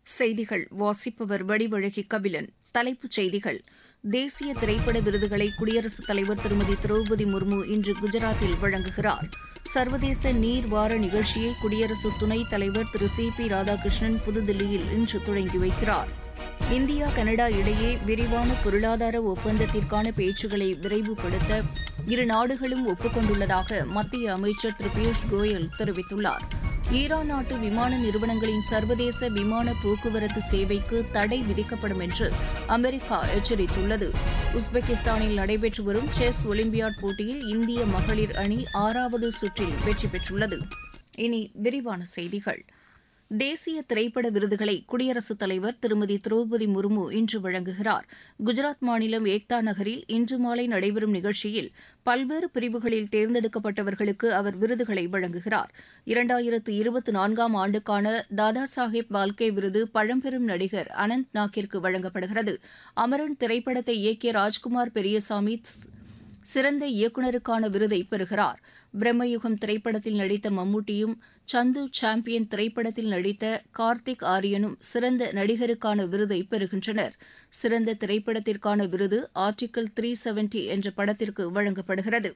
செய்திகள் வாசிப்பவர் வடிவழகி கபிலன் தலைப்புச் செய்திகள் தேசிய திரைப்பட விருதுகளை குடியரசுத் தலைவர் திருமதி திரௌபதி முர்மு இன்று குஜராத்தில் வழங்குகிறார் சர்வதேச நீர் வார நிகழ்ச்சியை குடியரசு துணைத் தலைவர் திரு சி பி ராதாகிருஷ்ணன் புதுதில்லியில் இன்று தொடங்கி வைக்கிறார் இந்தியா கனடா இடையே விரிவான பொருளாதார ஒப்பந்தத்திற்கான பேச்சுக்களை விரைவுபடுத்த இரு நாடுகளும் ஒப்புக் மத்திய அமைச்சர் திரு பியூஷ் கோயல் தெரிவித்துள்ளார் ஈரான் நாட்டு விமான நிறுவனங்களின் சர்வதேச விமான போக்குவரத்து சேவைக்கு தடை விதிக்கப்படும் என்று அமெரிக்கா எச்சரித்துள்ளது உஸ்பெகிஸ்தானில் நடைபெற்று வரும் செஸ் ஒலிம்பியாட் போட்டியில் இந்திய மகளிர் அணி ஆறாவது சுற்றில் வெற்றி பெற்றுள்ளது இனி விரிவான செய்திகள் தேசிய திரைப்பட விருதுகளை குடியரசுத் தலைவர் திருமதி திரௌபதி முர்மு இன்று வழங்குகிறார் குஜராத் மாநிலம் ஏக்தா நகரில் இன்று மாலை நடைபெறும் நிகழ்ச்சியில் பல்வேறு பிரிவுகளில் தேர்ந்தெடுக்கப்பட்டவர்களுக்கு அவர் விருதுகளை வழங்குகிறார் இரண்டாயிரத்து இருபத்தி நான்காம் ஆண்டுக்கான தாதா சாஹேப் பால்கே விருது பழம்பெரும் நடிகர் அனந்த் நாக்கிற்கு வழங்கப்படுகிறது அமரன் திரைப்படத்தை இயக்கிய ராஜ்குமார் பெரியசாமி சிறந்த இயக்குநருக்கான விருதை பெறுகிறார் பிரம்மயுகம் திரைப்படத்தில் நடித்த மம்முட்டியும் சந்து சாம்பியன் திரைப்படத்தில் நடித்த கார்த்திக் ஆரியனும் சிறந்த நடிகருக்கான விருதை பெறுகின்றனர் சிறந்த திரைப்படத்திற்கான விருது ஆர்டிகிள் த்ரீ செவன்டி என்ற படத்திற்கு வழங்கப்படுகிறது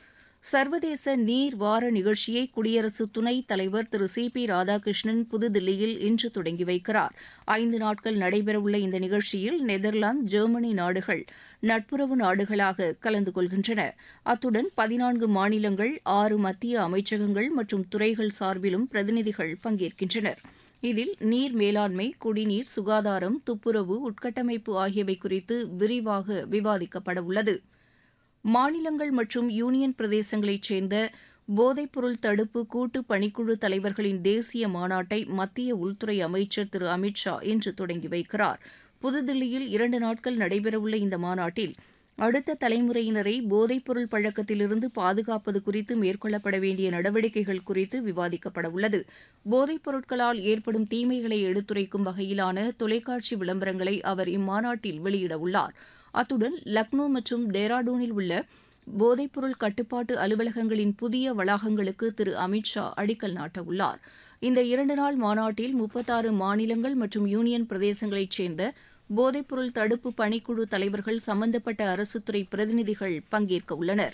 சர்வதேச நீர் வார நிகழ்ச்சியை குடியரசு துணைத் தலைவர் திரு சி பி ராதாகிருஷ்ணன் புதுதில்லியில் இன்று தொடங்கி வைக்கிறார் ஐந்து நாட்கள் நடைபெறவுள்ள இந்த நிகழ்ச்சியில் நெதர்லாந்து ஜெர்மனி நாடுகள் நட்புறவு நாடுகளாக கலந்து கொள்கின்றன அத்துடன் பதினான்கு மாநிலங்கள் ஆறு மத்திய அமைச்சகங்கள் மற்றும் துறைகள் சார்பிலும் பிரதிநிதிகள் பங்கேற்கின்றனர் இதில் நீர் மேலாண்மை குடிநீர் சுகாதாரம் துப்புரவு உட்கட்டமைப்பு ஆகியவை குறித்து விரிவாக விவாதிக்கப்பட உள்ளது மாநிலங்கள் மற்றும் யூனியன் பிரதேசங்களைச் சேர்ந்த போதைப்பொருள் தடுப்பு கூட்டு பணிக்குழு தலைவர்களின் தேசிய மாநாட்டை மத்திய உள்துறை அமைச்சர் திரு அமித் ஷா இன்று தொடங்கி வைக்கிறார் புதுதில்லியில் இரண்டு நாட்கள் நடைபெறவுள்ள இந்த மாநாட்டில் அடுத்த தலைமுறையினரை போதைப்பொருள் பழக்கத்திலிருந்து பாதுகாப்பது குறித்து மேற்கொள்ளப்பட வேண்டிய நடவடிக்கைகள் குறித்து விவாதிக்கப்பட உள்ளது போதைப் பொருட்களால் ஏற்படும் தீமைகளை எடுத்துரைக்கும் வகையிலான தொலைக்காட்சி விளம்பரங்களை அவர் இம்மாநாட்டில் வெளியிடவுள்ளார் அத்துடன் லக்னோ மற்றும் டேராடூனில் உள்ள போதைப்பொருள் கட்டுப்பாட்டு அலுவலகங்களின் புதிய வளாகங்களுக்கு திரு அமித் ஷா அடிக்கல் நாட்டவுள்ளார் இந்த இரண்டு நாள் மாநாட்டில் முப்பத்தாறு மாநிலங்கள் மற்றும் யூனியன் பிரதேசங்களைச் சேர்ந்த போதைப்பொருள் தடுப்பு பணிக்குழு தலைவர்கள் சம்பந்தப்பட்ட அரசுத்துறை பிரதிநிதிகள் பங்கேற்க உள்ளனர்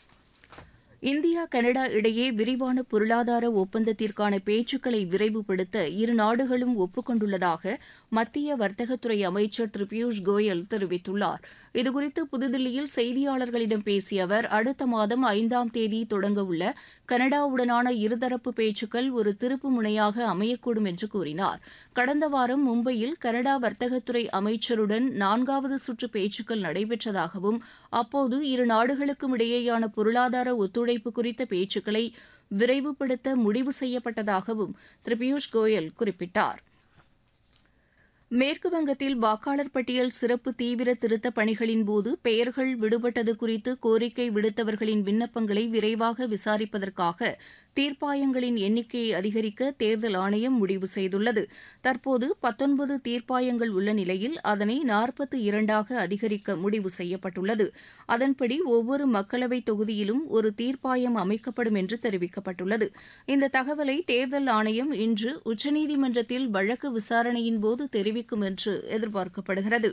இந்தியா கனடா இடையே விரிவான பொருளாதார ஒப்பந்தத்திற்கான பேச்சுக்களை விரைவுபடுத்த இரு நாடுகளும் ஒப்புக் கொண்டுள்ளதாக மத்திய வர்த்தகத்துறை அமைச்சர் திரு பியூஷ் கோயல் தெரிவித்துள்ளார் இதுகுறித்து புதுதில்லியில் செய்தியாளர்களிடம் பேசிய அவர் அடுத்த மாதம் ஐந்தாம் தேதி தொடங்கவுள்ள கனடாவுடனான இருதரப்பு பேச்சுக்கள் ஒரு திருப்பு முனையாக அமையக்கூடும் என்று கூறினார் கடந்த வாரம் மும்பையில் கனடா வர்த்தகத்துறை அமைச்சருடன் நான்காவது சுற்று பேச்சுக்கள் நடைபெற்றதாகவும் அப்போது இரு நாடுகளுக்கும் இடையேயான பொருளாதார ஒத்துழைப்பு குறித்த பேச்சுக்களை விரைவுபடுத்த முடிவு செய்யப்பட்டதாகவும் திரு பியூஷ் கோயல் குறிப்பிட்டார் மேற்குவங்கத்தில் வாக்காளர் பட்டியல் சிறப்பு தீவிர திருத்தப் பணிகளின் போது பெயர்கள் விடுபட்டது குறித்து கோரிக்கை விடுத்தவர்களின் விண்ணப்பங்களை விரைவாக விசாரிப்பதற்காக தீர்ப்பாயங்களின் எண்ணிக்கையை அதிகரிக்க தேர்தல் ஆணையம் முடிவு செய்துள்ளது தற்போது பத்தொன்பது தீர்ப்பாயங்கள் உள்ள நிலையில் அதனை நாற்பத்து இரண்டாக அதிகரிக்க முடிவு செய்யப்பட்டுள்ளது அதன்படி ஒவ்வொரு மக்களவைத் தொகுதியிலும் ஒரு தீர்ப்பாயம் அமைக்கப்படும் என்று தெரிவிக்கப்பட்டுள்ளது இந்த தகவலை தேர்தல் ஆணையம் இன்று உச்சநீதிமன்றத்தில் வழக்கு விசாரணையின்போது தெரிவிக்கும் என்று எதிர்பார்க்கப்படுகிறது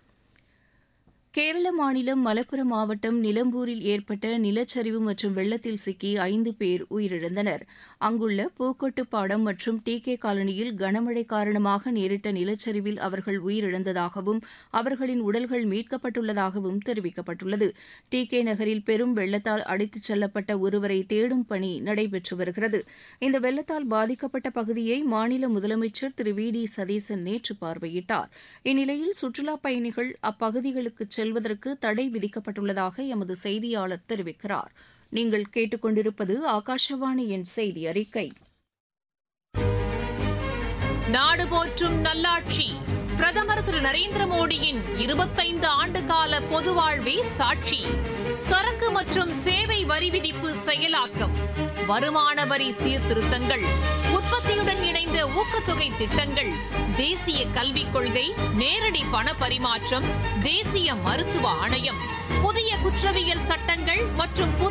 கேரள மாநிலம் மலப்புரம் மாவட்டம் நிலம்பூரில் ஏற்பட்ட நிலச்சரிவு மற்றும் வெள்ளத்தில் சிக்கி ஐந்து பேர் உயிரிழந்தனர் அங்குள்ள பூக்கொட்டுப்பாடம் மற்றும் டி கே காலனியில் கனமழை காரணமாக நேரிட்ட நிலச்சரிவில் அவர்கள் உயிரிழந்ததாகவும் அவர்களின் உடல்கள் மீட்கப்பட்டுள்ளதாகவும் தெரிவிக்கப்பட்டுள்ளது டி கே நகரில் பெரும் வெள்ளத்தால் அடித்துச் செல்லப்பட்ட ஒருவரை தேடும் பணி நடைபெற்று வருகிறது இந்த வெள்ளத்தால் பாதிக்கப்பட்ட பகுதியை மாநில முதலமைச்சர் திரு வி டி சதீசன் நேற்று பார்வையிட்டார் இந்நிலையில் சுற்றுலாப் பயணிகள் அப்பகுதிகளுக்கு செல்வதற்கு தடை விதிக்கப்பட்டுள்ளதாக எமது செய்தியாளர் தெரிவிக்கிறார் நீங்கள் கேட்டுக்கொண்டிருப்பது ஆகாஷவாணியின் செய்தி அறிக்கை நாடு போற்றும் நல்லாட்சி பிரதமர் திரு நரேந்திர மோடியின் இருபத்தைந்து ஆண்டு கால பொது வாழ்வே சாட்சி சரக்கு மற்றும் சேவை வரி விதிப்பு செயலாக்கம் வருமான வரி சீர்திருத்தங்கள் உற்பத்தியுடன் இணைந்த ஊக்கத்தொகை திட்டங்கள் தேசிய கல்விக் கொள்கை நேரடி பண பரிமாற்றம் தேசிய மருத்துவ ஆணையம் புதிய குற்றவியல் சட்டங்கள் மற்றும் புதிய